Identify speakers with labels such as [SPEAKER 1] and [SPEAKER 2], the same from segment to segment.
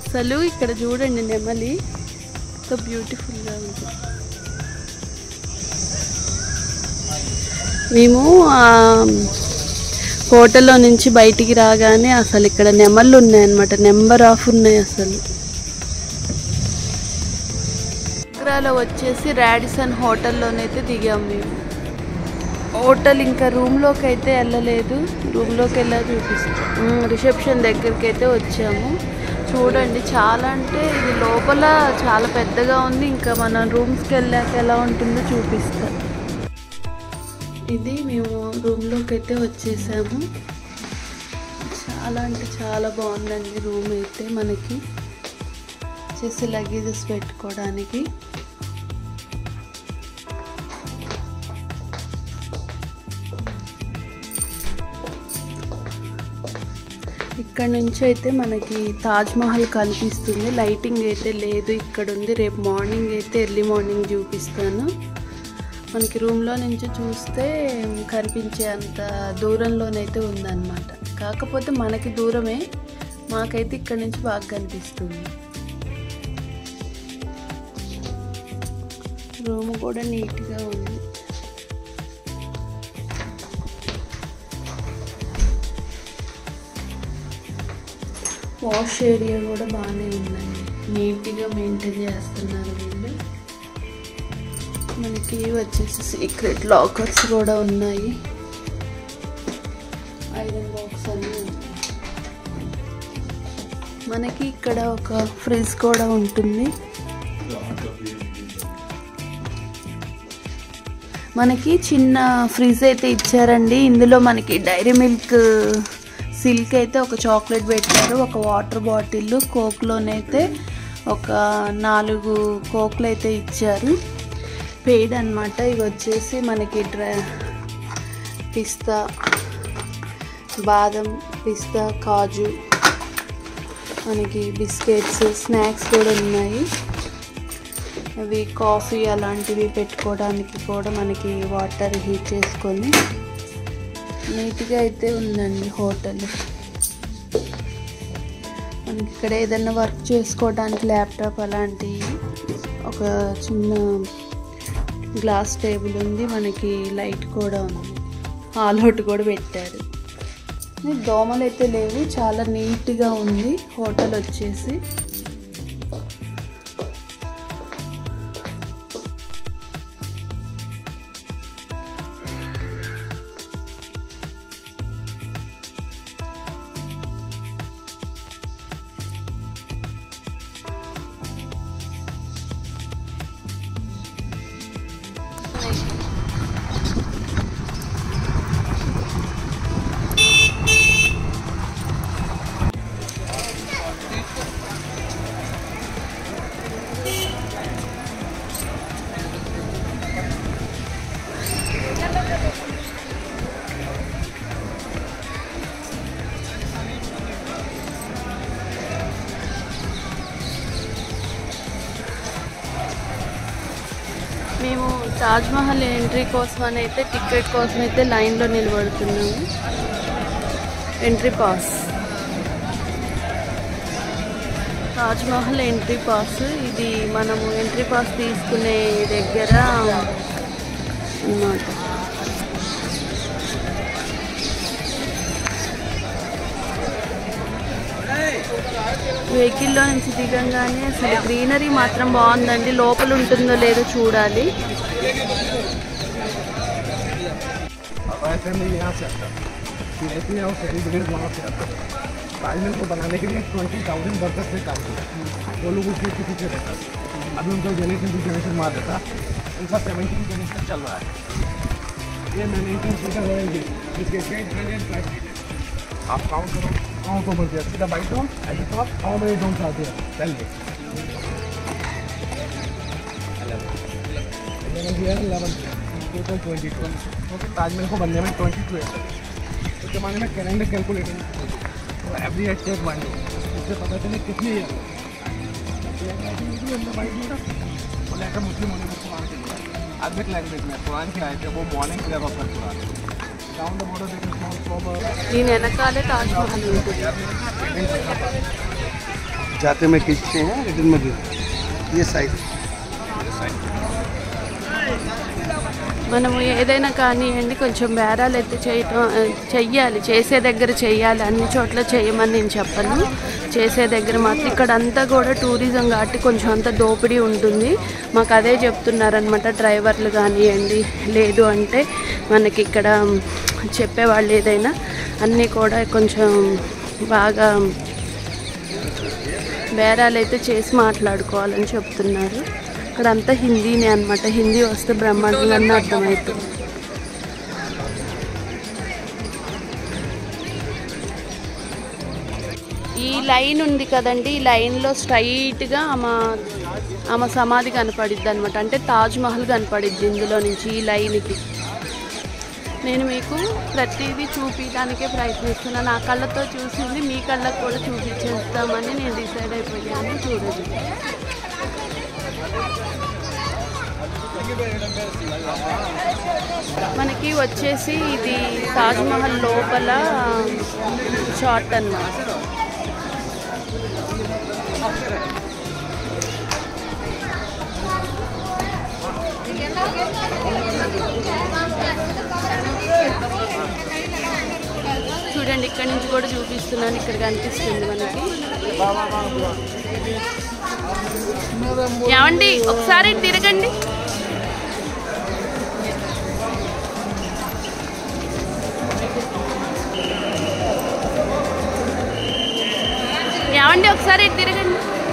[SPEAKER 1] అసలు ఇక్కడ చూడండి నెమలి సో బ్యూటిఫుల్గా ఉంది మేము ఆ, హోటల్లో నుంచి బయటికి రాగానే అసలు ఇక్కడ నెమళ్ళు ఉన్నాయన్నమాట నెంబర్ ఆఫ్ ఉన్నాయి అసలు ఆగ్రాలో వచ్చేసి రాడిసన్ హోటల్లోనైతే దిగాం మేము హోటల్ ఇంకా రూమ్లోకి అయితే వెళ్ళలేదు రూమ్లోకి వెళ్ళా చూపిస్తాం రిసెప్షన్ దగ్గరికి అయితే వచ్చాము చూడండి చాలా అంటే ఇది లోపల చాలా పెద్దగా ఉంది ఇంకా మనం రూమ్స్కి వెళ్ళాక ఎలా ఉంటుందో చూపిస్తా ఇది మేము రూమ్లోకి అయితే వచ్చేసాము చాలా అంటే చాలా బాగుందండి రూమ్ అయితే మనకి వచ్చేసి లగేజెస్ పెట్టుకోవడానికి ఇక్కడ నుంచి అయితే మనకి తాజ్ మహల్ కనిపిస్తుంది లైటింగ్ అయితే లేదు ఇక్కడ ఉంది రేపు మార్నింగ్ అయితే ఎర్లీ మార్నింగ్ చూపిస్తాను మనకి రూమ్లో నుంచి చూస్తే కనిపించే అంత దూరంలోనైతే ఉందన్నమాట కాకపోతే మనకి దూరమే మాకైతే ఇక్కడ నుంచి బాగా కనిపిస్తుంది రూమ్ కూడా నీట్గా ఉంది వాష్ ఏరియా కూడా బాగానే ఉందండి నీట్గా మెయింటైన్ చేస్తున్నారు వీళ్ళు మనకి వచ్చేసి సీక్రెట్ లాకర్స్ కూడా ఉన్నాయి ఐరన్ బాక్స్ అన్నీ ఉన్నాయి మనకి ఇక్కడ ఒక ఫ్రిడ్జ్ కూడా ఉంటుంది మనకి చిన్న ఫ్రిడ్జ్ అయితే ఇచ్చారండి ఇందులో మనకి డైరీ మిల్క్ సిల్క్ అయితే ఒక చాక్లెట్ పెట్టారు ఒక వాటర్ బాటిల్ కోక్లోనైతే ఒక నాలుగు కోక్లు అయితే ఇచ్చారు పెయిడ్ అనమాట ఇవి వచ్చేసి మనకి డ్రై పిస్తా బాదం పిస్తా కాజు మనకి బిస్కెట్స్ స్నాక్స్ కూడా ఉన్నాయి అవి కాఫీ అలాంటివి పెట్టుకోవడానికి కూడా మనకి వాటర్ హీట్ చేసుకొని నీట్గా అయితే ఉందండి హోటల్ మనకి ఇక్కడ ఏదైనా వర్క్ చేసుకోవడానికి ల్యాప్టాప్ అలాంటి ఒక చిన్న గ్లాస్ టేబుల్ ఉంది మనకి లైట్ కూడా ఉంది హాల్ అవుట్ కూడా పెట్టారు దోమలు అయితే లేవు చాలా నీట్గా ఉంది హోటల్ వచ్చేసి మేము తాజ్మహల్ ఎంట్రీ కోసం అని అయితే టికెట్ కోసం అయితే లైన్లో నిలబడుతున్నాము entry pass Taj Mahal entry pass ఇది మనము ఎంట్రీ పాస్ తీసుకునే దగ్గర అన్నమాట వెహికల్లో నుంచి దిగంగానే అసలు గ్రీనరీ మాత్రం బాగుందండి లోపల ఉంటుందో లేదో చూడాలి
[SPEAKER 2] अब ऐसे में यहाँ से आता है ऐसे यहाँ फेरी ब्रिज वहाँ से आता है ताजमहल को बनाने के लिए ट्वेंटी थाउजेंड वर्कर्स ने काम किया वो लोग उसके पीछे पीछे रहता है अभी उनका जनरेशन टू जनरेशन मार देता उनका सेवेंटी टू जनरेशन चल रहा है ये मैं नाइनटीन सीटर रहेंगे इसके ग्रेट हंड्रेड फाइव आप काउंट करो काउंट को बोलते हैं सीधा by ton at the top how many tons आते हैं पहले इलेवन टोटल ट्वेंटी टू क्योंकि ताजमहल को बनने में ट्वेंटी टू है उस जमाने में कैलेंडर कैलकुलेटर तो एवरी एट टेक वन उससे पता चले कितने ईयर लेकर मुस्लिम होने को कुरान के लिए अरबिक लैंग्वेज में कुरान के आए थे वो morning prayer of Quran down the border देख स्मॉल
[SPEAKER 1] దీని వెనకాలే తాజ్మహల్ ఉంటుంది
[SPEAKER 3] जाते में खींचते हैं रिटर्न में भी ये साइज
[SPEAKER 1] మనము ఏదైనా కానివ్వండి కొంచెం బేరాలు అయితే చేయటం ఆ, చెయ్యాలి చేసే దగ్గర చెయ్యాలి అన్ని చోట్ల చేయమని నేను చెప్పను చేసే దగ్గర మాత్రం ఇక్కడ అంతా కూడా టూరిజం కాబట్టి కొంచెం అంత దోపిడీ ఉంటుంది మాకు అదే చెప్తున్నారనమాట డ్రైవర్లు కానివ్వండి లేదు అంటే మనకి ఇక్కడ చెప్పేవాళ్ళు ఏదైనా అన్నీ కూడా కొంచెం బాగా బేరాలు అయితే చేసి మాట్లాడుకోవాలని చెప్తున్నారు ఇక్కడ అంతా హిందీనే అనమాట హిందీ వస్తే బ్రహ్మాండంగా అర్థమవుతుంది ఈ లైన్ ఉంది కదండి ఈ లైన్లో స్ట్రైట్గా ఆమె ఆమె సమాధి కనపడిద్ది అనమాట అంటే తాజ్ మహల్ కనపడిద్ది ఇందులో నుంచి ఈ లైన్కి నేను మీకు ప్రతిదీ చూపించడానికే ప్రయత్నిస్తున్నాను నా కళ్ళతో చూసింది మీ కళ్ళకు కూడా చూపించేస్తామని నేను డిసైడ్ అయిపోయాను చూడండి మనకి వచ్చేసి ఇది తాజ్ మహల్ లోపల షార్ట్ అన్నమాట చూడండి ఇక్కడ నుంచి కూడా చూపిస్తున్నాను ఇక్కడ కనిపిస్తుంది మనకి ఏమండి ఒకసారి ఇటు తిరగండి ఏమండి ఒకసారి ఇటు తిరగండి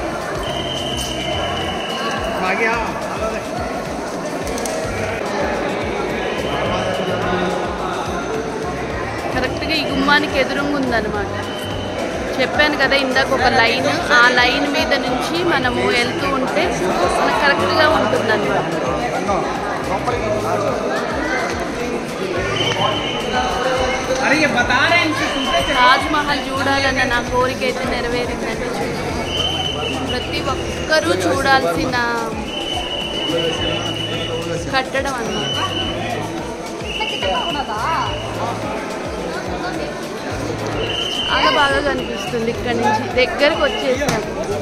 [SPEAKER 1] కరెక్ట్గా ఈ గుమ్మానికి ఎదురుగా ఉందన్నమాట చెప్పాను కదా ఇందాక ఒక లైన్ ఆ లైన్ మీద నుంచి మనము వెళ్తూ ఉంటే మనకు కరెక్ట్గా ఉంటుందన్నమాట
[SPEAKER 2] अरे ये बता रहे हैं इनसे सुनते
[SPEAKER 1] తాజ్ మహల్ చూడాలన్న నా కోరిక అయితే నెరవేరిందండి ప్రతి ఒక్కరూ చూడాల్సిన కట్టడం అన్నమాట చాలా బాగా కనిపిస్తుంది ఇక్కడ నుంచి దగ్గరకు వచ్చేసాము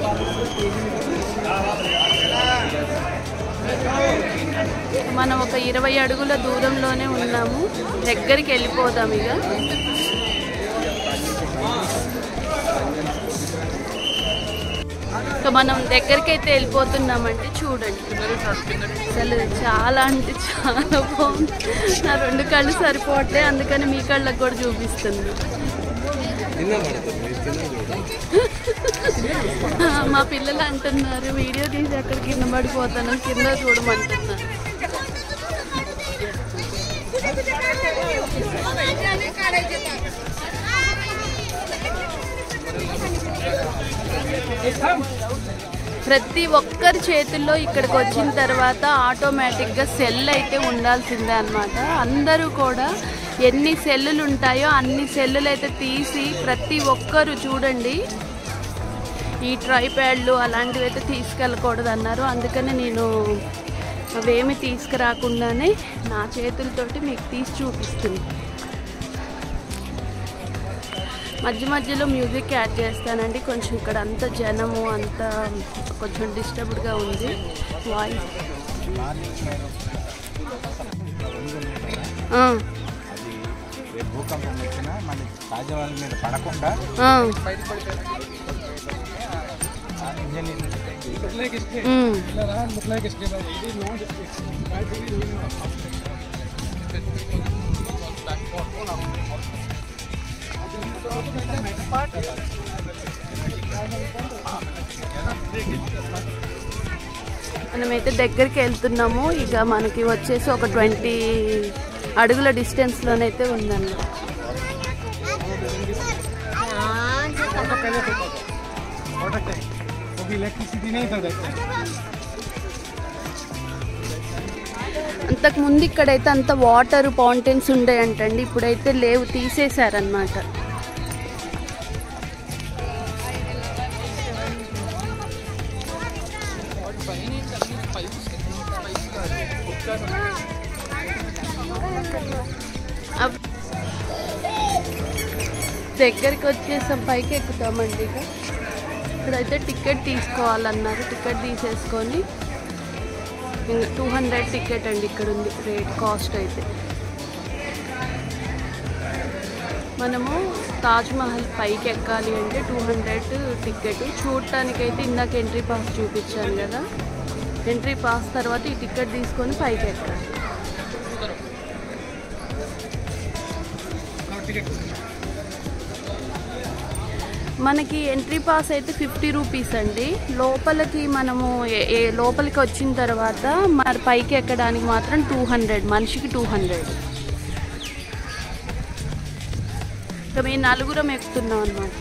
[SPEAKER 1] మనం ఒక ఇరవై అడుగుల దూరంలోనే ఉన్నాము దగ్గరికి వెళ్ళిపోదాం ఇక ఇక మనం దగ్గరికి అయితే వెళ్ళిపోతున్నామంటే చూడండి అసలు చాలా అంటే చాలా బాగుంది నా రెండు కళ్ళు సరిపోవట్లే అందుకని మీ కళ్ళకు కూడా చూపిస్తుంది మా పిల్లలు అంటున్నారు వీడియో తీసి అక్కడ కింద పడిపోతాను కింద చూడమంటున్నారు ప్రతి ఒక్కరి చేతుల్లో ఇక్కడికి వచ్చిన తర్వాత ఆటోమేటిక్గా సెల్ అయితే ఉండాల్సిందే అనమాట అందరూ కూడా ఎన్ని సెల్లులు ఉంటాయో అన్ని సెల్లులు అయితే తీసి ప్రతి ఒక్కరు చూడండి ఈ ట్రైప్యాడ్లు అలాంటివి అయితే తీసుకెళ్ళకూడదు అన్నారు అందుకని నేను అవేమి తీసుకురాకుండానే నా చేతులతోటి మీకు తీసి చూపిస్తుంది మధ్య మధ్యలో మ్యూజిక్ యాడ్ చేస్తానండి కొంచెం ఇక్కడ అంత జనము అంత కొంచెం డిస్టర్బ్డ్గా ఉంది వాయిస్ ఆ,
[SPEAKER 4] రేపు భూకంపం వచ్చినా మన తాజావాళ్ళ మీద పడకుండా
[SPEAKER 1] ఆ,
[SPEAKER 4] ఆ ఇంజన్
[SPEAKER 1] ఉమ్. మనమైతే దగ్గరికి వెళ్తున్నాము ఇక మనకి వచ్చేసి ఒక ట్వంటీ అడుగుల డిస్టెన్స్లోనైతే ఉందన్నమాట
[SPEAKER 2] वो भी इलेक्ट्रिसिटी नहीं था देखते
[SPEAKER 1] అంతకు ముందు ఇక్కడైతే అంత వాటర్ ఫౌంటైన్స్ ఉండేయంటండి ఇప్పుడైతే లేవు తీసేశారనమాట అవ్- దగ్గరికి వచ్చేసాం పైకి ఎక్కుతామండి ఇక ఇక్కడైతే టికెట్ తీసుకోవాలన్నారు టికెట్ తీసేసుకొని ఇంకా టూ హండ్రెడ్ టికెట్ అండి ఇక్కడ ఉంది రేట్ కాస్ట్ అయితే మనము తాజ్ మహల్ పైకి ఎక్కాలి అంటే టూ హండ్రెడ్ టికెట్ చూడటానికైతే ఇందాక ఎంట్రీ పాస్ చూపించాను కదా ఎంట్రీ పాస్ తర్వాత ఈ టికెట్ తీసుకొని పైకి ఎక్కాలి మనకి ఎంట్రీ పాస్ అయితే ఫిఫ్టీ రూపీస్ అండి లోపలికి మనము ఏ- ఏ లోపలికి వచ్చిన తర్వాత మరి పైకి ఎక్కడానికి మాత్రం టూ హండ్రెడ్ మనిషికి టూ హండ్రెడ్ ఇక మేము నలుగురం ఎక్కుతున్నాం అనమాట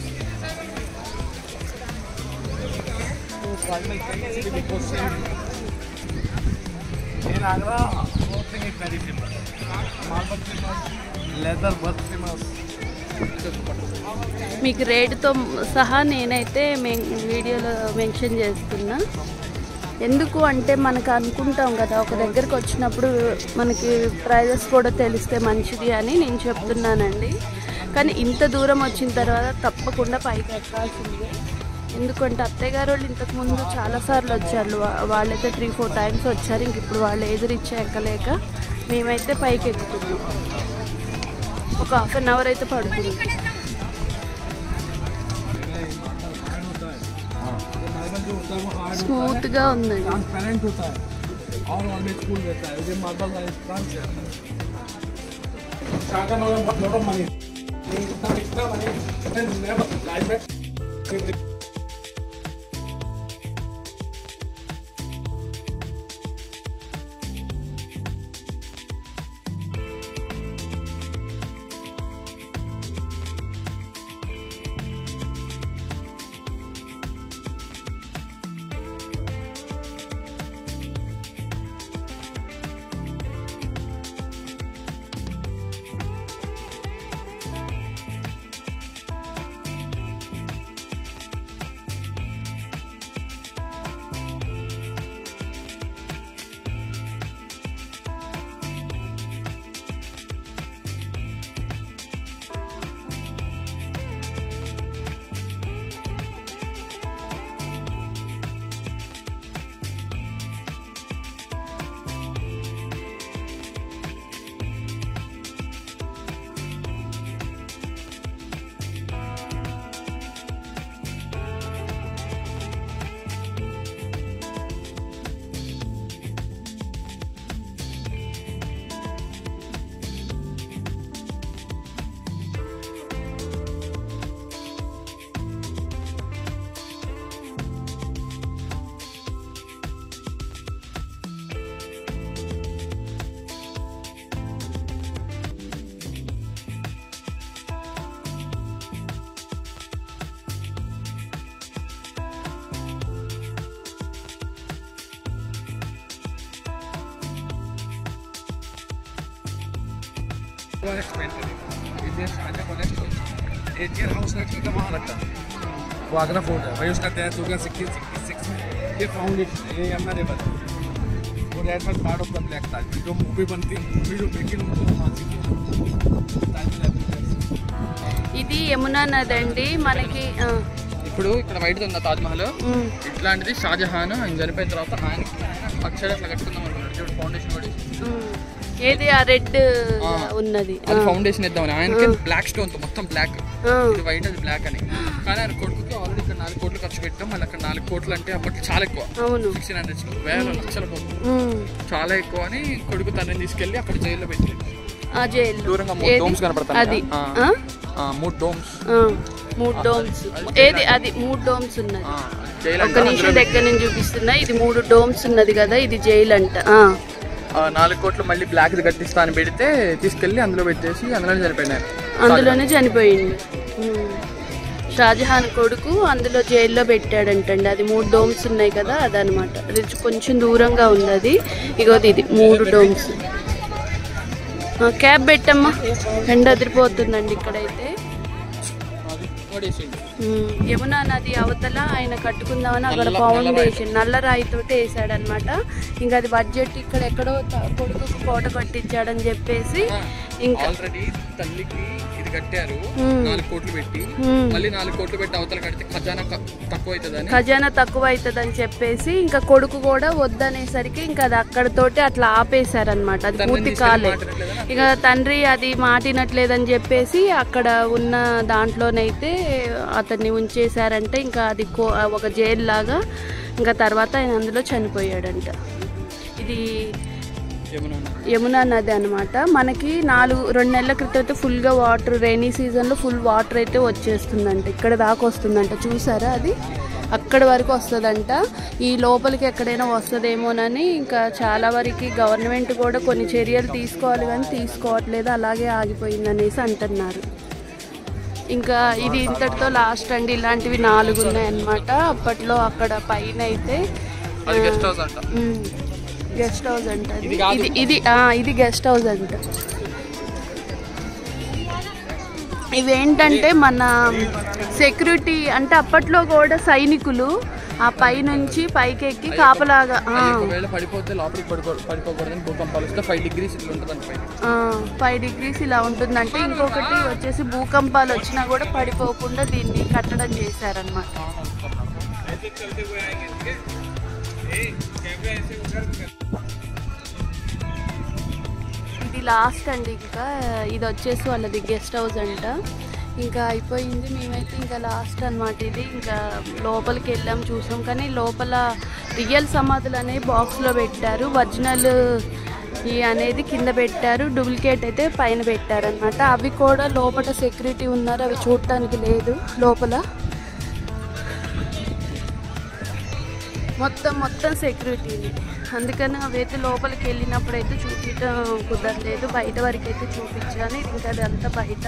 [SPEAKER 2] In Agra, one thing is very famous. Marble famous, leather work famous.
[SPEAKER 1] మీకు రేటుతో సహా నేనైతే మెన్ వీడియోలో మెన్షన్ చేస్తున్నా ఎందుకు అంటే మనకు అనుకుంటాం కదా ఒక దగ్గరికి వచ్చినప్పుడు మనకి ప్రైజెస్ కూడా తెలిస్తే మంచిది అని నేను చెప్తున్నానండి కానీ ఇంత దూరం వచ్చిన తర్వాత తప్పకుండా పైకి ఎక్కాల్సిందే ఎందుకంటే అత్తయ్య గారు వాళ్ళు ఇంతకు ముందు చాలాసార్లు వచ్చారు వా- వాళ్ళైతే త్రీ ఫోర్ టైమ్స్ వచ్చారు ఇంక ఇప్పుడు వాళ్ళు ఎదురిచ్చే ఎక్కలేక మేమైతే పైకి ఎక్కుతున్నాం ఒక హాఫ్ అన్ అవర్ అయితే పడుతుంది
[SPEAKER 2] मार्बल जो होता है वो हार्ड
[SPEAKER 1] స్మూత్ గా ఉందండి
[SPEAKER 2] ट्रांसपेरेंट होता है और ऑलवेज कूल रहता है ये मार्बल का स्ट्रॉन्ग से शाका नो लॉट ऑफ मनी इतना इतना मनी नेवर लाइफ में एक्सपेंड करेगा ये देश आने को नेक्स्ट एशियन हाउस नेक्स्ट का वहाँ रखा वो आगरा फोर्ट है भाई उसका डेथ हो गया सिक्सटीन सिक्सटी सिक्स में ये फाउंडेशन ये यमुना रिवर वो that was part of the black Taj जो मूवी बनती मूवी जो मेकिंग होती है वहाँ से ताज महल
[SPEAKER 1] ఇది యమునా నది అండి మనకి ఆ,
[SPEAKER 5] ఇప్పుడు ఇక్కడ వైట్ ఉంది తాజ్ మహల్
[SPEAKER 1] ఉమ్,
[SPEAKER 5] ఇట్లాంటిది షాజహాన్ ఆయన చనిపోయిన తర్వాత ఆయనకి ఆయన అక్షర అట్లా కట్టుకుందాం అనుకున్నాడు చూడు ఫౌండేషన్ కూడా వేసి.
[SPEAKER 1] ఉమ్. ఏది ఆ రెడ్
[SPEAKER 5] ఆ.
[SPEAKER 1] ఉన్నది ఆ,
[SPEAKER 5] అది ఫౌండేషన్ ఇద్దామని ఆయనకి బ్లాక్ స్టోన్ తో మొత్తం బ్లాక్
[SPEAKER 1] ఆ,
[SPEAKER 5] ఇది వైట్ అది బ్లాక్ అని కానీ ఆయన కొడుకుకి ఆల్రెడీ ఇక్కడ నాలుగు కోట్లు ఖర్చు పెట్టాం మళ్ళీ అక్కడ నాలుగు కోట్లు అంటే అప్పట్లో చాలా ఎక్కువ
[SPEAKER 1] అవును
[SPEAKER 5] సిక్స్టీన్ హండ్రెడ్స్ వేల లక్షల కోట్లు
[SPEAKER 1] ఉమ్,
[SPEAKER 5] చాలా ఎక్కువ అని కొడుకు తండ్రిని తీసుకెళ్లి అక్కడ జైల్లో పెట్టి
[SPEAKER 1] ఆ జైలు
[SPEAKER 5] దూరంగా మూడు
[SPEAKER 1] ఏది?
[SPEAKER 5] డోమ్స్ కనపడతాయి
[SPEAKER 1] అది
[SPEAKER 5] కదా?
[SPEAKER 1] ఆ?
[SPEAKER 5] ఆ, మూడు డోమ్స్
[SPEAKER 1] ఆ, మూడు డోమ్స్ ఏది అది మూడు డోమ్స్ ఉన్నది
[SPEAKER 5] జైలు
[SPEAKER 1] ఒక నిమిషం దగ్గర నుంచి చూపిస్తున్నా ఇది మూడు డోమ్స్ ఉన్నది కదా ఇది జైలు అంట ఆ,
[SPEAKER 5] ఆ, నాలుగు కోట్లు మళ్ళీ బ్లాక్ కట్టిస్తా అని పెడితే తీసుకెళ్లి అందులో పెట్టేసి అందులోనే చనిపోయినారు
[SPEAKER 1] అందులోనే చనిపోయింది ఉమ్. షాజహాన్ కొడుకు అందులో జైల్లో పెట్టాడంటండి అది మూడు డోమ్స్ ఉన్నాయి కదా అదనమాట అది కొంచెం దూరంగా ఉంది అది ఇగోది ఇది మూడు డోమ్స్ ఆ, క్యాబ్ పెట్టమ్మా ఎండ అదిరిపోతుందండి ఇక్కడైతే ఉమ్, యమునా నది అవతల ఆయన కట్టుకుందామని అక్కడ
[SPEAKER 5] నల్ల-
[SPEAKER 1] ఫౌండేషన్ నల్ల రాయితోటి వేసాడనమాట ఇంకా అది బడ్జెట్ ఇక్కడ ఎక్కడో త- కొడుకు కోట కట్టించాడని చెప్పేసి ఇంకా
[SPEAKER 5] ఆల్రెడీ తల్లికి ఇది ఇది కట్టారు
[SPEAKER 1] మ్మ్.
[SPEAKER 5] నాలుగు కోట్లు పెట్టి
[SPEAKER 1] మ్మ్.
[SPEAKER 5] మళ్ళీ నాలుగు కోట్లు పెట్టి అవతల కడితే ఖజానా క- తక్కువ అవుతుందని
[SPEAKER 1] ఖజానా తక్కువ అవుతుందని చెప్పేసి ఇంకా కొడుకు కూడా వద్దనేసరికి ఇంకా అది అక్కడతోటి అట్లా ఆపేశారనమాట అది
[SPEAKER 5] తండ్రిని
[SPEAKER 1] పూర్తి
[SPEAKER 5] తీసుకెళ్ళి
[SPEAKER 1] కాలేదు
[SPEAKER 5] మాట్లాడట్లేదా?
[SPEAKER 1] ఇక తండ్రి అది మాటినట్లేదని చెప్పేసి అక్కడ ఉన్న దాంట్లోనైతే అతన్ని ఉంచేశారంటే ఇంకా అది కో- ఒక జైలు లాగా ఇంకా తర్వాత ఆయన అందులో చనిపోయాడంట ఇది
[SPEAKER 5] ఏమన్నా
[SPEAKER 1] యమునా నది అనమాట మనకి నాలుగు రెండు నెలల క్రితం అయితే ఫుల్గా వాటర్ రైనీ సీజన్లో ఫుల్ వాటర్ అయితే వచ్చేస్తుందంట ఇక్కడ దాకా వస్తుందంట చూసారా అది అక్కడ వరకు వస్తుందంట ఈ లోపలికి ఎక్కడైనా వస్తుందేమోనని ఇంకా చాలా వరకు గవర్నమెంట్ కూడా కొన్ని చర్యలు తీసుకోవాలి కానీ తీసుకోవట్లేదు అలాగే ఆగిపోయింది అనేసి అంటున్నారు ఇంకా ఇది ఇంతటితో లాస్ట్ అండి ఇలాంటివి నాలుగు ఉన్నాయన్నమాట అప్పట్లో అక్కడ పైన అయితే
[SPEAKER 5] అది గెస్ట్ హౌస్ అంట
[SPEAKER 1] గెస్ట్ హౌస్ అంట అది.
[SPEAKER 5] ఇది కాదు.
[SPEAKER 1] ఇది ఇది ఆ, ఇది గెస్ట్ హౌస్ అంట ఇవేంటంటే మన సెక్యూరిటీ అంటే అప్పట్లో కూడా సైనికులు ఆ పై నుంచి పైకి ఎక్కి కాపలాగా ఆ,
[SPEAKER 5] అది ఒకవేళ పడిపోతే లోపలికి పడిపో పడిపోకూడదని భూకంపాలు వస్తే ఫైవ్ డిగ్రీస్ ఇట్లా ఉంటుంది పైన
[SPEAKER 1] ఆ, ఫైవ్ డిగ్రీస్ ఇలా ఉంటుందంటే ఇంకొకటి వచ్చేసి భూకంపాలు వచ్చినా కూడా పడిపోకుండా దీన్ని కట్టడం చేశారనమాట ఇది లాస్ట్ అండి ఇంకా ఇది వచ్చేసి వాళ్ళది గెస్ట్ హౌస్ అంట ఇంకా అయిపోయింది మేమైతే ఇంకా లాస్ట్ అన్నమాట ఇది ఇంకా లోపలికి వెళ్ళాం చూసాం కానీ లోపల రియల్ సమాధులు అనేవి బాక్స్లో పెట్టారు ఒరిజినల్ ఈ అనేది కింద పెట్టారు డూప్లికేట్ అయితే పైన పెట్టారనమాట అవి కూడా లోపల సెక్యూరిటీ ఉన్నారు అవి చూడటానికి లేదు లోపల మొత్తం మొత్తం సెక్యూరిటీ అందుకని అవైతే లోపలికి వెళ్ళినప్పుడు అయితే చూపించడం కుదరలేదు బయట వరకు అయితే చూపించాను ఇది ఇంకా అదంతా బయట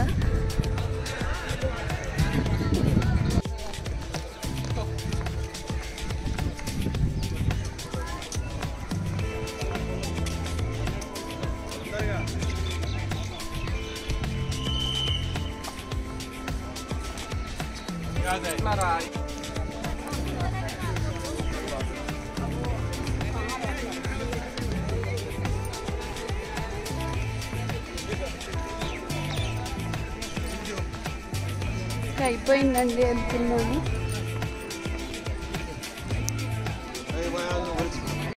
[SPEAKER 1] ఇంకా అయిపోయిందండి వెళ్తున్నాను
[SPEAKER 3] Hey, man,